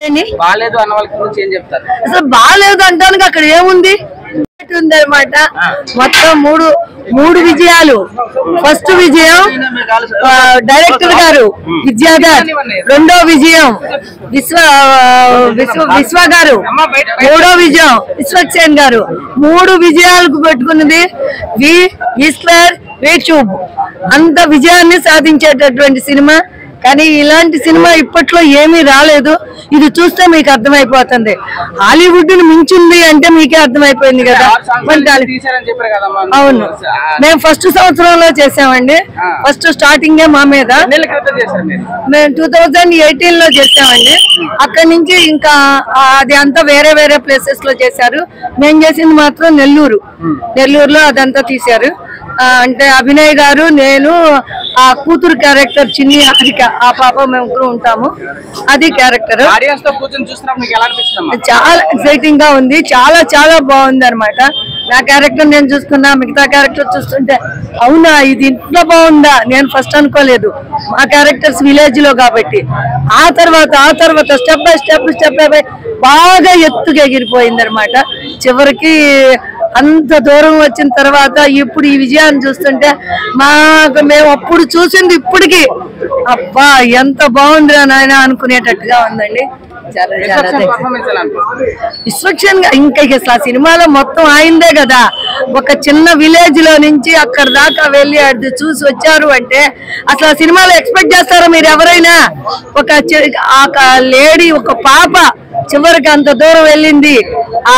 ఏంటి? బాగాలేదు అన్న వాళ్ళకి గురించి ఏం చెప్తారు అసలు బాగాలేదు అంటానికి అక్కడ ఏముంది ఉంది అనమాట మొత్తం మూడు మూడు విజయాలు ఫస్ట్ విజయం ఆ, డైరెక్టర్ గారు విద్యాధర్ రెండో విజయం విశ్వ విశ్వ విశ్వ గారు మూడో విజయం విశ్వక్సేన్ గారు మూడు విజయాలకు పెట్టుకున్నది వి వి స్క్వేర్ వి ట్యూబ్ అంత విజయాన్ని సాధించేటటువంటి సినిమా కానీ ఇలాంటి సినిమా ఇప్పట్లో ఏమీ రాలేదు ఇది చూస్తే మీకు అర్థమైపోతుంది హాలీవుడ్ ని మించింది అంటే మీకే అర్థమైపోయింది కదా మరి దాని- తీసారని చెప్పారు కదమ్మా అవును మేము ఫస్ట్ సంవత్సరంలో చేసామండి ఫస్ట్ స్టార్టింగ్ మా మీద నెల క్రితం చేశారు మీరు మేము టూ థౌజండ్ ఎయిటీన్ లో చేసామండి అక్కడి నుంచి ఇంకా ఆ, అది అంతా వేరే వేరే ప్లేసెస్ లో చేశారు మేము చేసింది మాత్రం నెల్లూరు నెల్లూరులో అదంతా తీశారు ఆ, అంటే అభినయ్ గారు నేను ఆ కూతురు క్యారెక్టర్ చిన్ని హారిక ఆ పాప మేము ముగ్గురు ఉంటాము అది క్యారెక్టర్ ఆడియన్స్ తో కూర్చొని చూస్తున్నప్పుడు మీకు ఎలా అనిపిస్తుందమ్మా చాలా ఎక్సైటింగ్ గా ఉంది చాలా చాలా బాగుంది అనమాట నా క్యారెక్టర్ నేను చూసుకున్నా మిగతా క్యారెక్టర్ చూస్తుంటే అవునా ఇది ఇంట్లో బాగుందా నేను ఫస్ట్ అనుకోలేదు మా క్యారెక్టర్స్ విలేజ్ లో కాబట్టి ఆ తర్వాత ఆ తర్వాత step by step step by బాగా ఎత్తుగా ఎగిరిపోయింది అనమాట చివరికి అంత దూరం వచ్చిన తర్వాత ఇప్పుడు ఈ విజయాన్ని చూస్తుంటే మాకు మేము అప్పుడు చూసింది ఇప్పటికి అబ్బా ఎంత బాగుందిరా నాయన అనుకునేటట్టుగా ఉందండి చాలా చాలా thanks. పర్ఫార్మెన్స్ ఎలా అనిపిస్తుంది విశ్వక్షన్ గా- ఇంకా ఇక అసలు ఆ సినిమాలో మొత్తం ఆయిందే కదా ఒక చిన్న విలేజ్ లో నుంచి అక్కడ దాకా వెళ్ళి అది చూసి వచ్చారు అంటే అసలు ఆ సినిమాలో ఎక్స్పెక్ట్ చేస్తారా మీరు ఎవరైనా ఒక చి- ఆ ఒక లేడీ ఒక పాప చివరికి అంత దూరం వెళ్ళింది ఆ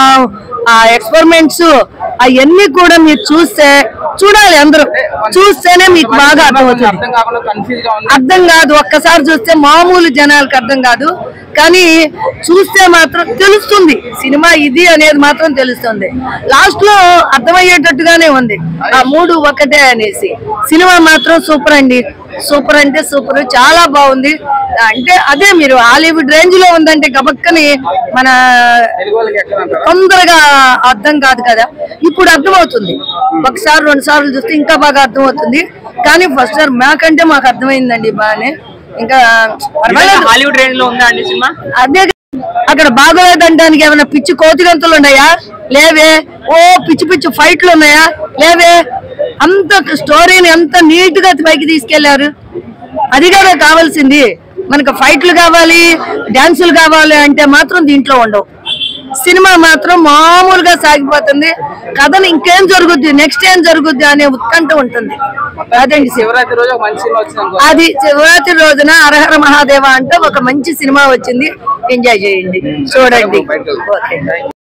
ఆ ఎక్స్పెరిమెంట్స్ అవన్నీ కూడా మీరు చూస్తే చూడాలి అందరూ చూస్తేనే మీకు బాగా అర్థమవుతుంది అర్థం కాకుండా కన్ఫ్యూజ్ గా ఉంది అర్థం కాదు ఒక్కసారి చూస్తే మామూలు జనాలకు అర్థం కాదు కానీ చూస్తే మాత్రం తెలుస్తుంది సినిమా ఇది అనేది మాత్రం తెలుస్తుంది లాస్ట్ లో అర్థమయ్యేటట్టుగానే ఉంది ఆ మూడు ఒకటే అనేసి సినిమా మాత్రం సూపర్ అండి సూపర్ అంటే సూపర్ చాలా బాగుంది అంటే అదే మీరు హాలీవుడ్ రేంజ్ లో ఉందంటే గబక్కని మన తెలుగు వాళ్ళకి ఎక్కడ అంటారు తొందరగా అర్థం కాదు కదా ఇప్పుడు అర్థమవుతుంది ఒకసారి రెండు సార్లు చూస్తే ఇంకా బాగా అర్థమవుతుంది కానీ ఫస్ట్ సార్ మాకంటే మాకు అర్థమైందండి బాగానే ఇంకా పర్వాలేదు హాలీవుడ్ రేంజ్ లో ఉందా అండి సినిమా అదే అక్కడ బాగోలేదంటానికి ఏమైనా పిచ్చి కోతిగంతులు ఉన్నాయా లేవే ఓ పిచ్చి పిచ్చి ఫైట్లు ఉన్నాయా లేవే అంత స్టోరీని ఎంత నీట్ గా పైకి తీసుకెళ్లారు అది కదా కావాల్సింది మనకు ఫైట్లు కావాలి డాన్సులు కావాలి అంటే మాత్రం దీంట్లో ఉండవు సినిమా మాత్రం మామూలుగా సాగిపోతుంది కథను ఇంకేం జరుగుద్ది నెక్స్ట్ ఏం జరుగుద్ది అనే ఉత్కంఠ ఉంటుంది అదండి సినిమా. శివరాత్రి రోజు ఒక మంచి సినిమా వచ్చింది అది శివరాత్రి రోజున హరహర మహాదేవ అంటే ఒక మంచి సినిమా వచ్చింది ఎంజాయ్ చేయండి చూడండి ఓకే